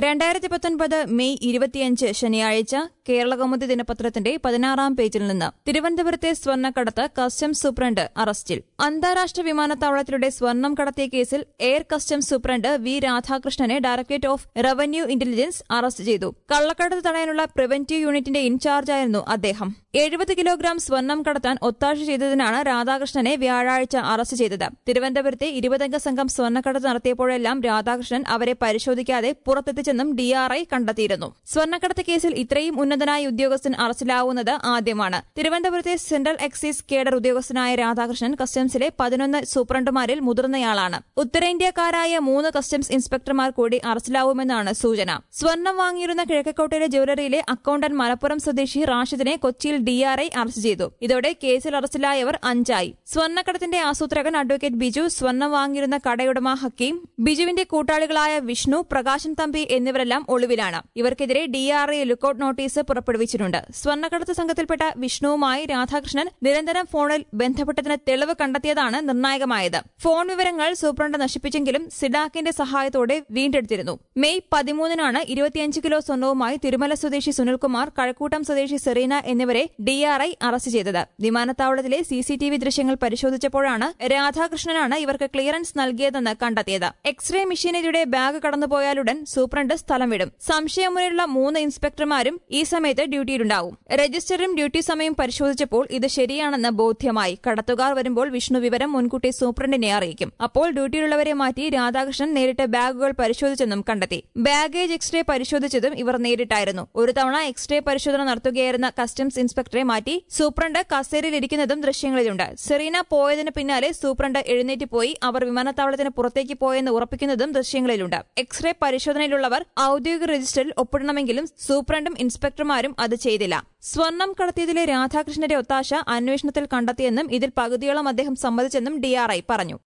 രണ്ടായിരത്തി പത്തൊൻപത് മെയ് ഇരുപത്തിയഞ്ച് ശനിയാഴ്ച കേരളകൗമുദി ദിനപത്രത്തിന്റെ പതിനാറാം പേജിൽ നിന്ന് തിരുവനന്തപുരത്തെ സ്വർണ്ണക്കടത്ത് കസ്റ്റംസ് സൂപ്രണ്ട് അറസ്റ്റിൽ അന്താരാഷ്ട്ര വിമാനത്താവളത്തിലൂടെ സ്വർണം കടത്തിയ കേസിൽ എയർ കസ്റ്റംസ് സൂപ്രണ്ട് വി രാധാകൃഷ്ണനെ directorate of revenue intelligence arrest ചെയ്തു കള്ളക്കടത്ത് തടയാനുള്ള പ്രിവന്റീവ് യൂണിറ്റിന്റെ ഇൻചാർജായിരുന്നു അദ്ദേഹം എഴുപത് കിലോഗ്രാം സ്വർണം കടത്താൻ ഒത്താശ ചെയ്തതിനാണ് രാധാകൃഷ്ണനെ വ്യാഴാഴ്ച അറസ്റ്റ് ചെയ്തത് തിരുവനന്തപുരത്തെ ഇരുപതംഗ സംഘം സ്വർണ്ണക്കടത്ത് നടത്തിയപ്പോഴെല്ലാം രാധാകൃഷ്ണൻ അവരെ പരിശോധിക്കാതെ പുറത്തെത്തിച്ചെന്നും ഡിആർഐ കണ്ടെത്തിയിരുന്നു സ്വർണ്ണക്കടത്ത് കേസിൽ ഇത്രയും ഉന്നതനായ ഉദ്യോഗസ്ഥൻ അറസ്റ്റിലാവുന്നത് ആദ്യമാണ് തിരുവനന്തപുരത്തെ സെൻട്രൽ എക്സൈസ് കേഡർ ഉദ്യോഗസ്ഥനായ രാധാകൃഷ്ണൻ കസ്റ്റംസിലെ പതിനൊന്ന് സൂപ്രണ്ടുമാരിൽ മുതിർന്നയാളാണ് ഉത്തരേന്ത്യക്കാരായ മൂന്ന് കസ്റ്റംസ് ഇൻസ്പെക്ടർമാർ കൂടി അറസ്റ്റിലാവുമെന്നാണ് സൂചന സ്വർണം വാങ്ങിയിരുന്ന കിഴക്കക്കോട്ടയിലെ ജ്വല്ലറിയിലെ അക്കൌണ്ടന്റ് മലപ്പുറം സ്വദേശി റാഷിദിനെ കൊച്ചിയിൽ ഡിആർഐ അറസ്റ്റ് ചെയ്തു ഇതോടെ കേസിൽ അറസ്റ്റിലായവർ അഞ്ചായി സ്വർണ്ണക്കടത്തിന്റെ ആസൂത്രകൻ അഡ്വക്കേറ്റ് ബിജു സ്വർണം വാങ്ങിയിരുന്ന കടയുടമ ഹക്കീം ബിജുവിന്റെ കൂട്ടാളികളായ വിഷ്ണു പ്രകാശൻ തമ്പി എന്നിവരെല്ലാം ഒളിവിലാണ് ഇവർക്കെതിരെ ഡിആർഐ ലുക്കൌട്ട് നോട്ടീസ് പുറപ്പെടുവിച്ചിട്ടുണ്ട് സ്വർണ്ണക്കടത്ത് സംഘത്തിൽപ്പെട്ട വിഷ്ണുവുമായി രാധാകൃഷ്ണൻ നിരന്തരം ഫോണിൽ ബന്ധപ്പെട്ടതിന് തെളിവ് കണ്ടെത്തിയതാണ് നിർണായകമായത് ഫോൺ വിവരങ്ങൾ സൂപ്രണ്ട് നശിപ്പിച്ചെങ്കിലും സിഡാക്കിന്റെ സഹായത്തോടെ വീണ്ടെടുത്തിരുന്നു മെയ് പതിമൂന്നിനാണ് ഇരുപത്തിയഞ്ച് കിലോ സ്വർണവുമായി തിരുമല സ്വദേശി സുനിൽകുമാർ കഴക്കൂട്ടം സ്വദേശി സെറീന എന്നിവരെ ഡിആർഐ അറസ്റ്റ് ചെയ്തത് വിമാനത്താവളത്തിലെ സിസിടിവി ദൃശ്യങ്ങൾ പരിശോധിച്ചപ്പോഴാണ് രാധാകൃഷ്ണനാണ് ഇവർക്ക് ക്ലിയറൻസ് നൽകിയതെന്ന് കണ്ടെത്തിയത് എക്സ്റേ മെഷീനറിയുടെ ബാഗ് കടന്നുപോയാലുടൻ സൂപ്രണ്ട് സ്ഥലം വിടും സംശയമുള്ള മൂന്ന് ഇൻസ്പെക്ടർമാരും ഈ സമയത്ത് ഡ്യൂട്ടിയിലുണ്ടാവും രജിസ്റ്ററും ഡ്യൂട്ടി സമയം പരിശോധിച്ചപ്പോൾ ഇത് ശരിയാണെന്ന് ബോധ്യമായി കടത്തുകാർ വരുമ്പോൾ വിഷ്ണു വിവരം മുൻകൂട്ടി സൂപ്രണ്ടിനെ അറിയിക്കും അപ്പോൾ ഡ്യൂട്ടിയിലുള്ളവരെ മാറ്റി രാധാകൃഷ്ണൻ നേരിട്ട് ബാഗുകൾ പരിശോധിച്ചെന്നും കണ്ടെത്തി ബാഗേജ് എക്സ്റേ പരിശോധിച്ചതും ഇവർ നേരിട്ടായിരുന്നു ഒരു തവണ എക്സ്റേ പരിശോധന നടത്തുകയായിരുന്ന കസ്റ്റംസ് ഇൻസ്പെക്ടറെ മാറ്റി സൂപ്രണ്ട് കസേരയിലിരിക്കുന്നതും ദൃശ്യങ്ങളിലുണ്ട് സെറീന പോയതിന് പിന്നാലെ സൂപ്രണ്ട് എഴുന്നേറ്റ് പോയി അവർ വിമാനത്താവളത്തിന് പുറത്തേക്ക് പോയെന്ന് ഉറപ്പിക്കുന്നതും ദൃശ്യങ്ങളിലുണ്ട് എക്സ്റേ പരിശോധനയിലുള്ളവർ ഔദ്യോഗിക രജിസ്റ്ററിൽ ഒപ്പിടണമെങ്കിലും സൂപ്രണ്ടും ഇൻസ്പെക്ടർമാരും അത് ചെയ്തില്ല സ്വർണം കടത്തിയതിലെ രാധാകൃഷ്ണന്റെ ഒത്താശ അന്വേഷണത്തിൽ കണ്ടെത്തിയെന്നും ഇതിൽ പകുതിയോളം അദ്ദേഹം സമ്മതിച്ചെന്നും ഡിആർഐ പറഞ്ഞു